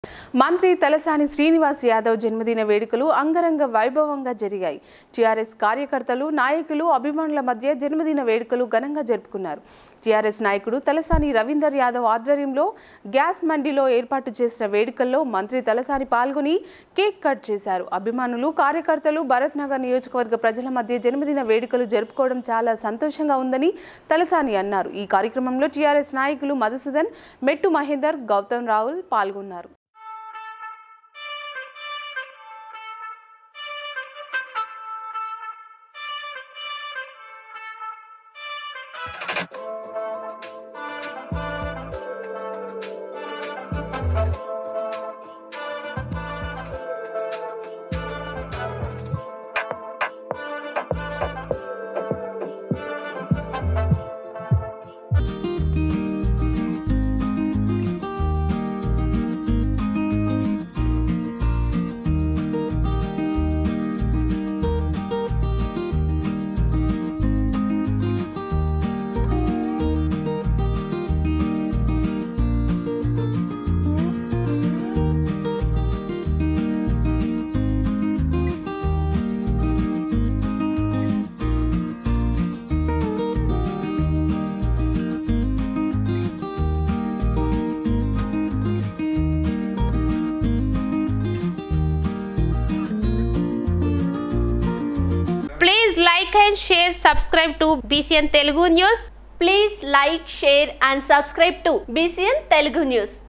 మంత్రి తలసాని శ్రీనివాస్ యాదవ్ జన్మదిన వేడుకలు అంగరంగ వైభవంగా జరిగాయి టీఆర్ఎస్ కార్యకర్తలు నాయకులు అభిమానుల మధ్య జన్మదిన వేడుకలు ఘనంగా జరుపుకున్నారు టీఆర్ఎస్ నాయకుడు తలసాని రవీందర్ యాదవ్ ఆధ్వర్యంలో గ్యాస్ మండిలో ఏర్పాటు చేసిన వేడుకల్లో మంత్రి తలసాని పాల్గొని కేక్ కట్ చేశారు అభిమానులు కార్యకర్తలు భరత్ నగర్ నియోజకవర్గ ప్రజల మధ్య జన్మదిన వేడుకలు జరుపుకోవడం చాలా సంతోషంగా ఉందని తలసాని అన్నారు ఈ కార్యక్రమంలో టీఆర్ఎస్ నాయకులు మధుసూదన్ మెట్టు మహేందర్ గౌతమ్ రావుల్ పాల్గొన్నారు Please like and share, subscribe to BCN Telugu News. Please like, share and subscribe to BCN Telugu News.